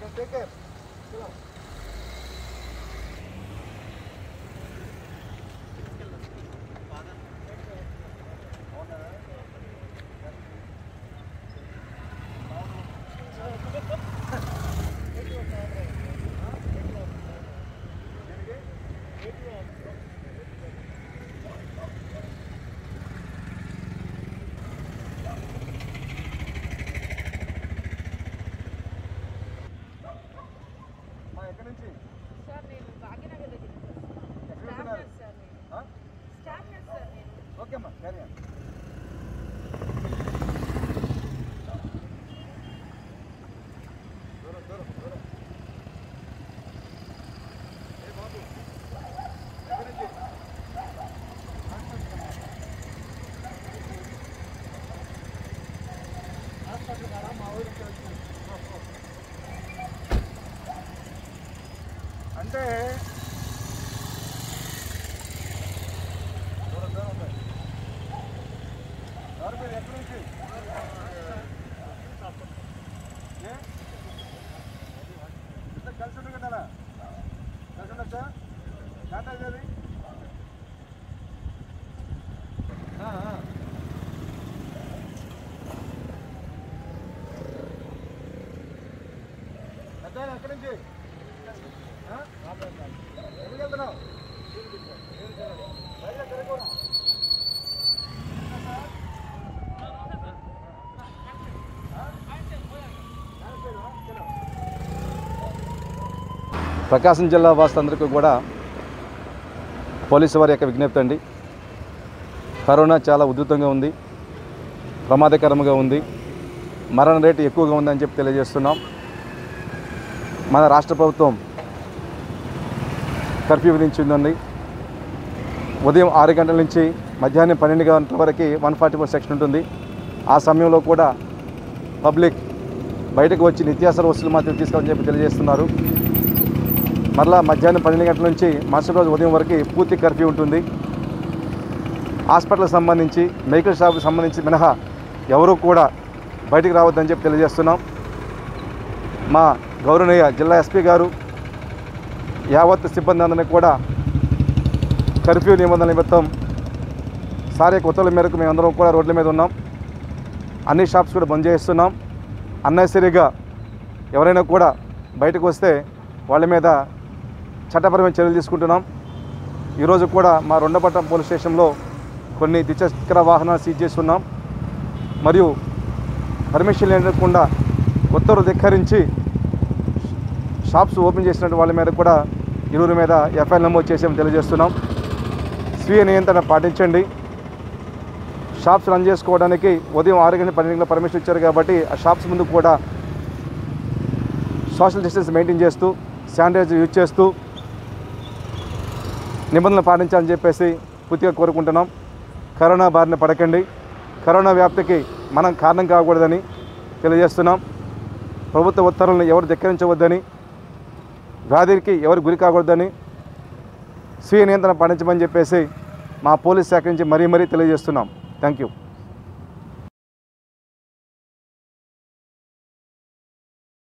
Take care మా ఎక్కడి నుంచి సార్ నేను భాగ్యనగర్ దగ్గర ఎక్కడ స్టాఫ్ ఉంటున్నారు? నర్స్ సార్ నేను ఆ? స్టాఫ్ నర్స్ సార్ నేను ఓకే అమ్మా క్యారీ ఆన్ దూరం దూరం దూరం ఏ బాబు ఎక్కడి నుంచి హాస్పిటల్ కాడా మా ఊరి నుంచి వచ్చింది అంటే దూరం దూరం ఉంది. ఎవరు మీరు ఎక్కడి నుంచి ఏ? ఇద్దరు కలిసి ఉండు కదా కలిసి ఉండొచ్చా కాంటాక్ట్ ఏది ఆ, ఆ. పెద్దాయన ఎక్కడి నుంచి ఆ? ఎక్కడికి వెళ్తున్నావు బయట తిరగకూడదు. ప్రకాశం జిల్లా వాసులందరికీ కూడా పోలీసు వారి యొక్క విజ్ఞప్తి అండి కరోనా చాలా ఉధృతంగా ఉంది ప్రమాదకరంగా ఉంది మరణ రేటు ఎక్కువగా ఉందని చెప్పి తెలియజేస్తున్నాం మన రాష్ట్ర ప్రభుత్వం కర్ఫ్యూ విధించిందండి ఉదయం ఆరు గంటల నుంచి మధ్యాహ్నం పన్నెండు గంటల వరకు వన్ ఫార్టీ ఫోర్ సెక్షన్ ఉంటుంది ఆ సమయంలో కూడా పబ్లిక్ బయటకు వచ్చి నిత్యావసర వస్తువులు మాత్రం తీసుకోవాలని చెప్పి తెలియజేస్తున్నారు మరలా మధ్యాహ్నం పన్నెండు గంటల నుంచి మరుసటి రోజు ఉదయం వరకు పూర్తి కర్ఫ్యూ ఉంటుంది హాస్పిటల్కి సంబంధించి మెడికల్ షాప్కి సంబంధించి మినహా ఎవరూ కూడా బయటికి రావద్దని చెప్పి తెలియజేస్తున్నాం మా గౌరవనీయ జిల్లా ఎస్పీ గారు యావత్ సిబ్బంది అందరినీ కూడా కర్ఫ్యూ నిబంధనల నిమిత్తం సారే ఉత్తర్వుల మేరకు మేమందరం కూడా రోడ్ల మీద ఉన్నాం అన్ని షాప్స్ కూడా బంద్ చేస్తున్నాం అన్నెసరీగా ఎవరైనా కూడా బయటకు వస్తే వాళ్ళ మీద చట్టపరమైన చర్యలు తీసుకుంటున్నాం ఈరోజు కూడా మా రెండపట్నం పోలీస్ స్టేషన్లో కొన్ని ద్విచక్ర వాహనాలు సీజ్ చేస్తున్నాం మరియు పర్మిషన్ లేకుండా ఉత్తర్వులు ధిక్కరించి షాప్స్ ఓపెన్ చేసినట్టు వాళ్ళ మీద కూడా ఇరువురి మీద ఎఫ్ఐఆర్ నమోదు చేసామని తెలియజేస్తున్నాం స్వీయ నియంత్రణ పాటించండి షాప్స్ రన్ చేసుకోవడానికి ఉదయం ఆరు గంటల పన్నెండు గంటల పర్మిషన్ ఇచ్చారు కాబట్టి ఆ షాప్స్ ముందు కూడా సోషల్ డిస్టెన్స్ మెయింటైన్ చేస్తూ శానిటైజర్ యూజ్ చేస్తూ నిబంధనలు పాటించాలని చెప్పేసి పూర్తిగా కోరుకుంటున్నాం కరోనా బారిన పడకండి కరోనా వ్యాప్తికి మనం కారణం కాకూడదని తెలియజేస్తున్నాం ప్రభుత్వ ఉత్తర్వులను ఎవరు ధిక్కరించవద్దని వ్యాధికి ఎవరు గురి కాకూడదని స్వీయ నియంత్రణ పాటించమని చెప్పేసి మా పోలీస్ శాఖ నుంచి మరీ మరీ తెలియజేస్తున్నాం థ్యాంక్ యూ